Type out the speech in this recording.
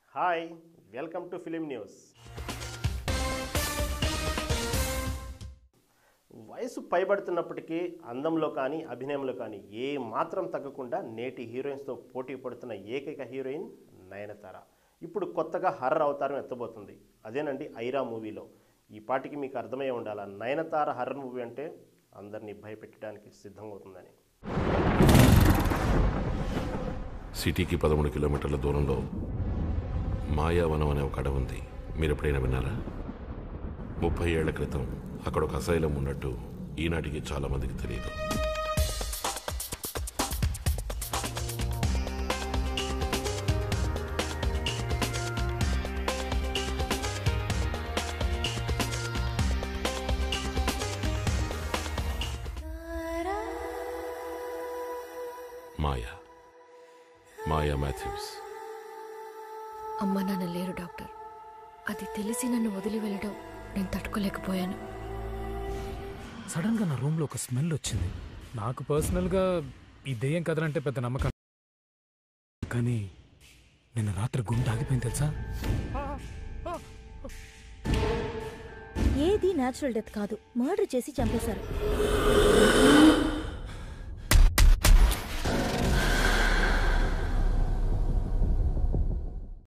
hi welcome to film news వయసు పైబడుతున్నప్పటికీ అందంలో కానీ అభినయంలో కానీ ఏ మాత్రం తగ్గకుండా నేటి హీరోయిన్స్తో పోటీ పడుతున్న ఏకైక హీరోయిన్ నయనతార ఇప్పుడు కొత్తగా హర్రర్ అవతారం ఎత్తబోతుంది అదేనండి ఐరా మూవీలో ఈ పాటికి మీకు అర్థమై ఉండాలా నయనతార హర్రర్ మూవీ అంటే అందరినీ భయపెట్టడానికి సిద్ధమవుతుందని సిటీకి పదమూడు కిలోమీటర్ల దూరంలో మాయావనం అనే ఒక అడవి ఉంది మీరు ఎప్పుడైనా విన్నారా ముప్పై ఏళ్ల క్రితం అక్కడ ఒక అసైలం ఉన్నట్టు ఈనాటికి చాలా మందికి తెలియదు మాయా మాయా మాథ్యూస్ అమ్మ నాన్న లేరు డాక్టర్ అది తెలిసి నన్ను వదిలి వెళ్ళడం నేను తట్టుకోలేకపోయాను సడన్ గా నా రూమ్ లో ఒక స్మెల్ వచ్చింది నాకు పర్సనల్ గా ఈ దెయ్యం కథలంటే పెద్ద నమ్మకం కానీ నిన్న రాత్రి గుండె ఆగిపోయింది తెలుసా ఏది న్యాచురల్ డెత్ కాదు మర్డర్ చేసి చంపేశారు